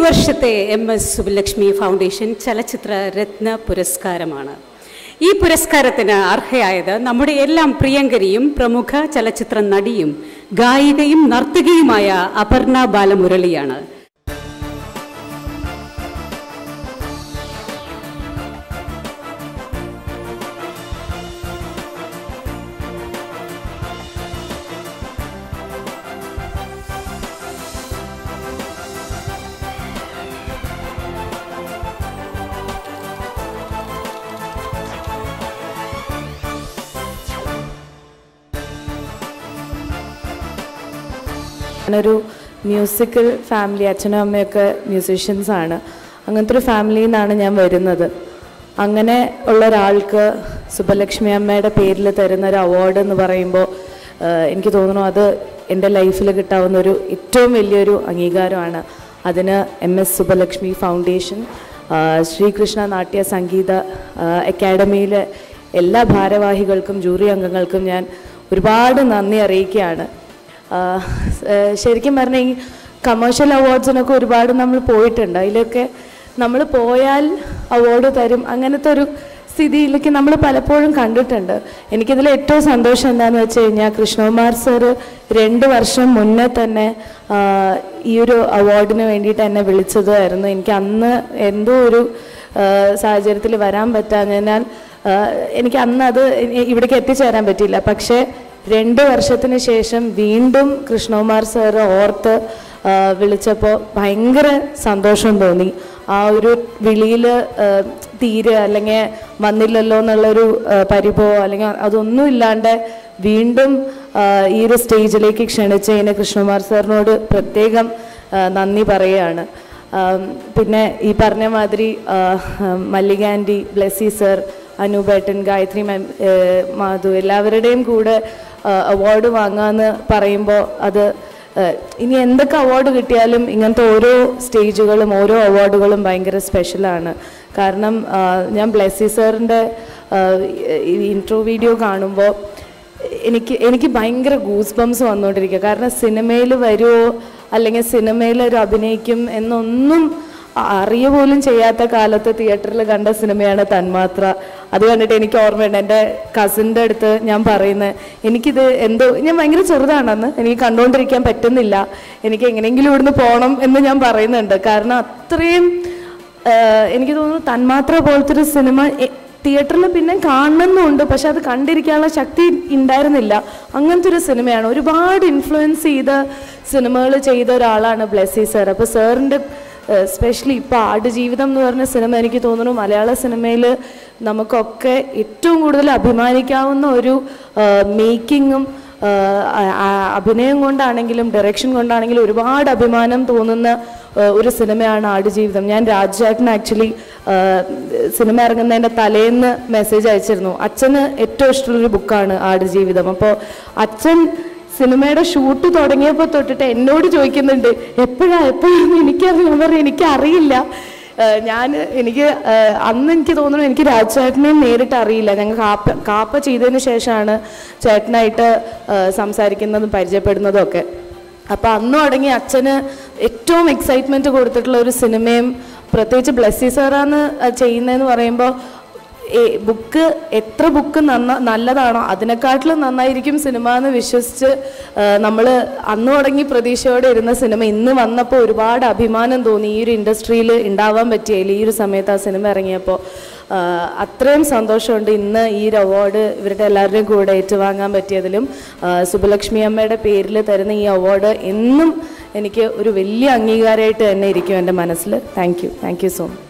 വർഷത്തെ M S Subbulakshmi foundation ചലച്ചിത്ര രത്ന പുരസ്കാരമാണ് ഈ പുരസ്കാരത്തിന് അർഹയായത് നമ്മുടെ എല്ലാം പ്രിയങ്കരിയും പ്രമുഖ ചലച്ചിത്ര നടിയും ഗായികയും നർത്തകിയുമായ അപർണ ബാലമുരളിയാണ് ഞാനൊരു മ്യൂസിക്കൽ ഫാമിലി അച്ഛനും അമ്മയൊക്കെ മ്യൂസീഷ്യൻസ് ആണ് അങ്ങനത്തെ ഒരു ഫാമിലിയിൽ നിന്നാണ് ഞാൻ വരുന്നത് അങ്ങനെ ഉള്ള ഒരാൾക്ക് സുബലക്ഷ്മി അമ്മയുടെ പേരിൽ തരുന്ന ഒരു അവാർഡ് എന്ന് പറയുമ്പോൾ ആഹ്, എനിക്ക് തോന്നുന്നു അത് എൻ്റെ ലൈഫിൽ കിട്ടാവുന്ന ഒരു ഏറ്റവും വലിയൊരു അംഗീകാരമാണ് അതിന് എം എസ് സുബലക്ഷ്മി ഫൗണ്ടേഷൻ ആഹ്, ശ്രീകൃഷ്ണ നാട്യ സംഗീത ആഹ്, അക്കാഡമിയിലെ എല്ലാ ഭാരവാഹികൾക്കും ജൂറി അംഗങ്ങൾക്കും ഞാൻ ഒരുപാട് നന്ദി അറിയിക്കുകയാണ് ആഹ് ഏഹ് ശരിക്കും പറഞ്ഞാൽ ഈ കമേഴ്ഷ്യൽ അവാർഡ്സിനൊക്കെ ഒരുപാട് നമ്മൾ പോയിട്ടുണ്ട് അതിലൊക്കെ നമ്മൾ പോയാൽ അവാർഡ് തരും അങ്ങനത്തെ ഒരു സ്ഥിതിയിലേക്ക് നമ്മൾ പലപ്പോഴും കണ്ടിട്ടുണ്ട് എനിക്കിതിൽ ഏറ്റവും സന്തോഷം എന്താണെന്ന് വെച്ച് കഴിഞ്ഞാൽ കൃഷ്ണകുമാർ സാറ് രണ്ട് വർഷം മുന്നേ തന്നെ ആഹ് ഈ ഒരു അവാർഡിന് വേണ്ടിയിട്ട് എന്നെ വിളിച്ചതായിരുന്നു എനിക്ക് അന്ന് എന്തോ ഒരു സാഹചര്യത്തിൽ വരാൻ പറ്റാഞ്ഞാൽ ആഹ് എനിക്ക് അന്ന് അത് ഇ- ഇവിടേക്ക് എത്തിച്ചേരാൻ പറ്റിയില്ല പക്ഷേ രണ്ട് വർഷത്തിന് ശേഷം വീണ്ടും കൃഷ്ണകുമാർ സാറ് ഓർത്ത് വിളിച്ചപ്പോൾ ഭയങ്കര സന്തോഷം തോന്നി ആ ഒരു വിളിയിൽ തീരെ അല്ലെങ്കിൽ വന്നില്ലല്ലോ എന്നുള്ളൊരു ആ, പരിഭവം അല്ലെങ്കിൽ അതൊന്നും ഇല്ലാണ്ട് വീണ്ടും ആ, ഈ ഒരു സ്റ്റേജിലേക്ക് ക്ഷണിച്ചതിന് കൃഷ്ണകുമാർ സാറിനോട് പ്രത്യേകം ആ, നന്ദി പറയുകയാണ് ആം, പിന്നെ ഈ പറഞ്ഞ മാതിരി ആ, മല്ലിക ആൻറ്റി ബ്ലെസ്സി സർ അനൂപേട്ടൻ ഗായത്രി മാം ഏഹ് മാധു എല്ലാവരുടെയും കൂടെ അവാർഡ് വാങ്ങാന്ന് പറയുമ്പോൾ അത് ഏഹ് ഇനി എന്തൊക്കെ അവാർഡ് കിട്ടിയാലും ഇങ്ങനത്തെ ഓരോ സ്റ്റേജുകളും ഓരോ അവാർഡുകളും ഭയങ്കര സ്പെഷ്യലാണ് കാരണം ആ, ഞാൻ ബ്ലെസ്സി സാറിൻ്റെ ഇൻട്രോ വീഡിയോ കാണുമ്പോൾ എനിക്ക് എനിക്ക് ഭയങ്കര ഗൂസ് ബംസ് വന്നുകൊണ്ടിരിക്കുക കാരണം സിനിമയിൽ വരുമോ അല്ലെങ്കിൽ സിനിമയിൽ ഒരു അഭിനയിക്കും എന്നൊന്നും അറിയ പോലും ചെയ്യാത്ത കാലത്ത് തിയേറ്ററിൽ കണ്ട സിനിമയാണ് തന്മാത്ര അത് കണ്ടിട്ട് എനിക്ക് ഓർമ്മയുണ്ട് എൻ്റെ കസിൻ്റെ അടുത്ത് ഞാൻ പറയുന്നത് എനിക്കിത് എന്തോ ഞാൻ ഭയങ്കര ചെറുതാണെന്ന് എനിക്ക് കണ്ടുകൊണ്ടിരിക്കാൻ പറ്റുന്നില്ല എനിക്ക് എങ്ങനെയെങ്കിലും ഇവിടുന്ന് പോകണം എന്ന് ഞാൻ പറയുന്നുണ്ട് കാരണം അത്രയും ആഹ് എനിക്ക് തോന്നുന്നു തന്മാത്ര പോലത്തെ ഒരു സിനിമ എ- തിയേറ്ററിൽ പിന്നെ കാണണമെന്നുണ്ട് പക്ഷെ അത് കണ്ടിരിക്കാനുള്ള ശക്തി ഉണ്ടായിരുന്നില്ല അങ്ങനത്തെ ഒരു സിനിമയാണ് ഒരുപാട് ഇൻഫ്ലുവൻസ് ചെയ്ത സിനിമകൾ ചെയ്ത ഒരാളാണ് ബ്ലെസ്സി സാർ അപ്പോൾ സാറിൻ്റെ സ്പെഷ്യലി ഇപ്പോൾ ആടുജീവിതം എന്ന് പറഞ്ഞ സിനിമ എനിക്ക് തോന്നുന്നു മലയാള സിനിമയിൽ നമുക്കൊക്കെ ഏറ്റവും കൂടുതൽ അഭിമാനിക്കാവുന്ന ഒരു മേക്കിങ്ങും അഭിനയം കൊണ്ടാണെങ്കിലും ഡയറക്ഷൻ കൊണ്ടാണെങ്കിലും ഒരുപാട് അഭിമാനം തോന്നുന്ന ആ, ഒരു സിനിമയാണ് ആടുജീവിതം ഞാൻ രാജേട്ടന് ആക്ച്വലി സിനിമ ഇറങ്ങുന്നതിൻ്റെ തലേന്ന് മെസ്സേജ് അയച്ചിരുന്നു അച്ഛന് ഏറ്റവും ഇഷ്ടമുള്ളൊരു ബുക്കാണ് ആടുജീവിതം അപ്പോൾ അച്ഛൻ സിനിമയുടെ ഷൂട്ട് തുടങ്ങിയപ്പോൾ തൊട്ടിട്ട് എന്നോട് ചോദിക്കുന്നുണ്ട് എപ്പോഴാ എപ്പോഴാന്ന് എനിക്കറിയാം ഞാൻ പറഞ്ഞു എനിക്കറിയില്ല ഞാൻ എനിക്ക് ആഹ് അന്ന് എനിക്ക് തോന്നുന്നു എനിക്ക് രാജേട്ടനെയും നേരിട്ട് അറിയില്ല ഞങ്ങൾ കാപ്പ കാപ്പ ചെയ്തതിന് ശേഷമാണ് ചേട്ടനായിട്ട് ആഹ് സംസാരിക്കുന്നതും പരിചയപ്പെടുന്നതും ഒക്കെ അപ്പോൾ അന്ന് തുടങ്ങി അച്ഛന് ഏറ്റവും എക്സൈറ്റ്മെൻറ്റ് കൊടുത്തിട്ടുള്ള ഒരു സിനിമയും പ്രത്യേകിച്ച് ബ്ലെസ്സി സാറാന്ന് ചെയ്യുന്നതെന്ന് പറയുമ്പോൾ ബുക്ക് എത്ര ബുക്ക് നന്ന നല്ലതാണോ അതിനെക്കാട്ടിലും നന്നായിരിക്കും സിനിമ എന്ന് വിശ്വസിച്ച് നമ്മൾ അന്ന് തുടങ്ങി പ്രതീക്ഷയോടെ ഇരുന്ന സിനിമ ഇന്ന് വന്നപ്പോൾ ഒരുപാട് അഭിമാനം തോന്നി ഈ ഒരു ഇൻഡസ്ട്രിയിൽ ഉണ്ടാവാൻ പറ്റിയതിൽ ഈ ഒരു സമയത്ത് ആ സിനിമ ഇറങ്ങിയപ്പോൾ ആ, അത്രയും സന്തോഷമുണ്ട് ഇന്ന് ഈ ഒരു അവാർഡ് ഇവരുടെ എല്ലാവരുടെയും കൂടെ ഏറ്റുവാങ്ങാൻ പറ്റിയതിലും ആ, സുബലക്ഷ്മി അമ്മയുടെ പേരിൽ തരുന്ന ഈ അവാർഡ് എന്നും എനിക്ക് ഒരു വലിയ അംഗീകാരമായിട്ട് തന്നെ ഇരിക്കും എൻ്റെ മനസ്സിൽ thank you thank you so much